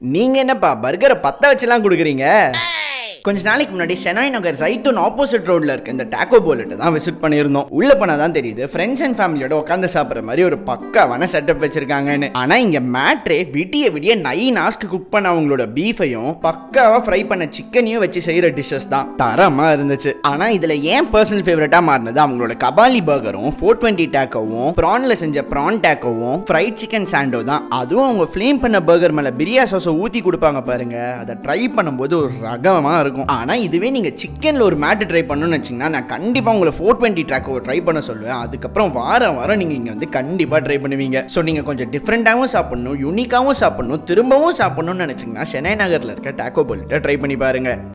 நீங்க என்னப்பா பர்கரை பத்த வச்சுலாம் கொடுக்குறீங்க கொஞ்ச நாளைக்கு முன்னாடி செனாய் நகர் ஜைத்தூன் ஆப்போசிட் ரோட்ல இருக்க இந்த டாக்கோ போலட்டு தான் விசிட் பண்ணியிருந்தோம் உள்ள போனா தான் தெரியுது ஃப்ரெண்ட்ஸ் அண்ட் ஃபேமிலியோட உட்காந்து சாப்பிட்ற மாதிரி ஒரு பக்காவான செட்டப் வச்சிருக்காங்கன்னு ஆனா இங்க மேட்ரே விடிய விடிய நைன் ஹார்ஸ்க்கு குக் பண்ண அவங்களோட பீஃபையும் பக்காவா ஃப்ரை பண்ண சிக்கனையும் வச்சு செய்யற டிஷ்ஷஸ் தான் தரமா இருந்துச்சு ஆனா இதுல ஏன் பர்சனல் ஃபேவரட்டா மாறினது அவங்களோட கபாலி பர்கரும் ஃபோர் டுவெண்ட்டி டேக்கோவும் ப்ரான்ல செஞ்ச ப்ரான் டேக்கோவும் ஃப்ரைட் சிக்கன் சாண்டோ தான் அதுவும் அவங்க ஃப்ளேம் பண்ண பர்கர் மேல பிரியா சாஸை ஊத்தி கொடுப்பாங்க பாருங்க அதை ட்ரை பண்ணும்போது ஒரு ரகமா இருக்கும் ஆனா இதுவே நீங்க சிக்கன்ல ஒரு மேட்டு ட்ரை பண்ணணும்னு வச்சீங்கன்னா நான் கண்டிப்பா உங்களை ஃபோர் டுவெண்ட்டி ட்ராக்கோ ட்ரை பண்ண சொல்லுவேன் அதுக்கப்புறம் வாரம் வாரம் நீங்க இங்க வந்து கண்டிப்பா ட்ரை பண்ணுவீங்க ஸோ நீங்க கொஞ்சம் டிஃப்ரெண்டாகவும் சாப்பிடணும் யூனிக்காகவும் சாப்பிடணும் திரும்பவும் சாப்பிடணும்னு நினைச்சீங்கன்னா சென்னை நகர்ல இருக்க டாக்கோ போல்ட்டை ட்ரை பண்ணி பாருங்க